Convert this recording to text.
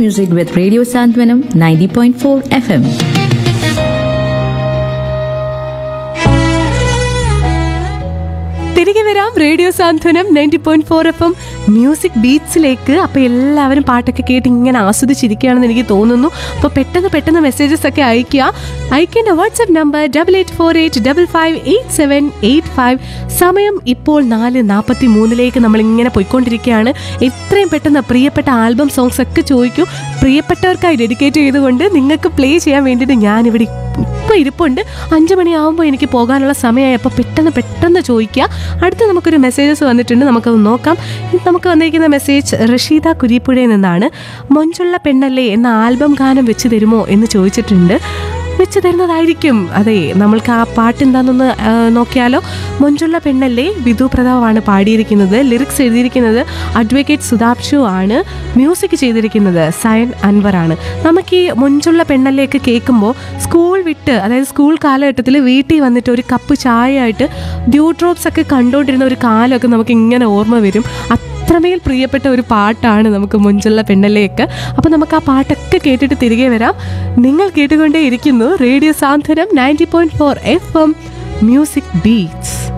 music with Radio Santwanam 90.4 FM. തിരികെ വരാം radio Santhwanam ninety point four F M music ബീറ്റ്സിലേക്ക് അപ്പോൾ എല്ലാവരും പാട്ടൊക്കെ കേട്ട് ഇങ്ങനെ ആസ്വദിച്ചിരിക്കുകയാണെന്ന് എനിക്ക് തോന്നുന്നു അപ്പോൾ പെട്ടെന്ന് പെട്ടെന്ന് മെസ്സേജസ് ഒക്കെ അയക്കുക അയക്കേണ്ട WhatsApp number double eight four eight double five eight seven eight five സമയം ഇപ്പോൾ നാല് നാൽപ്പത്തി മൂന്നിലേക്ക് നമ്മൾ ഇങ്ങനെ പോയിക്കൊണ്ടിരിക്കുകയാണ് എത്രയും പെട്ടെന്ന് പ്രിയപ്പെട്ട ആൽബം സോങ്സ് ഒക്കെ ചോദിക്കൂ പ്രിയപ്പെട്ടവർക്കായി ഡെഡിക്കേറ്റ് ചെയ്തുകൊണ്ട് നിങ്ങൾക്ക് പ്ലേ ചെയ്യാൻ വേണ്ടിയിട്ട് ഞാനിവിടെ ഇപ്പോൾ ഇരിപ്പുണ്ട് അഞ്ച് മണിയാവുമ്പോൾ എനിക്ക് പോകാനുള്ള സമയമായി അപ്പോൾ പെട്ടെന്ന് പെട്ടെന്ന് ചോദിക്കുക അടുത്ത് നമുക്കൊരു മെസ്സേജസ് വന്നിട്ടുണ്ട് നമുക്കത് നോക്കാം ഇത് നമുക്ക് വന്നിരിക്കുന്ന മെസ്സേജ് റഷീദ കുരിപ്പുഴയിൽ നിന്നാണ് മൊഞ്ചുള്ള പെണ്ണല്ലേ എന്ന ആൽബം ഗാനം വെച്ച് തരുമോ എന്ന് ചോദിച്ചിട്ടുണ്ട് വെച്ച് തരുന്നതായിരിക്കും അതെ നമ്മൾക്ക് ആ പാട്ട് എന്താണെന്നൊന്ന് ആ, നോക്കിയാലോ മൊഞ്ചുള്ള പെണ്ണല്ലേ വിധു പ്രതാവാണ് പാടിയിരിക്കുന്നത് ലിറിക്സ് എഴുതിയിരിക്കുന്നത് അഡ്വക്കേറ്റ് സുധാപ്ഷു ആണ് മ്യൂസിക് ചെയ്തിരിക്കുന്നത് സയൻ അൻവറാണ് നമുക്ക് ഈ മൊഞ്ചുള്ള പെണ്ണല്ലേക്ക് കേൾക്കുമ്പോൾ സ്കൂൾ വിട്ട് അതായത് സ്കൂൾ കാലഘട്ടത്തിൽ വീട്ടിൽ വന്നിട്ട് ഒരു കപ്പ് ചായയായിട്ട് ഡ്യൂ ഡ്രോപ്സ് ഒക്കെ കണ്ടുകൊണ്ടിരുന്ന ഒരു കാലമൊക്കെ നമുക്ക് ഇങ്ങനെ ഓർമ്മ വരും അത്രമേൽ പ്രിയപ്പെട്ട ഒരു പാട്ടാണ് നമുക്ക് മുഞ്ചുള്ള പെണ്ണലേക്ക് അപ്പോൾ നമുക്ക് ആ പാട്ടൊക്കെ കേട്ടിട്ട് തിരികെ വരാം നിങ്ങൾ കേട്ടുകൊണ്ടേ ഇരിക്കുന്നു radio Santhwanam ninety point four F M music beats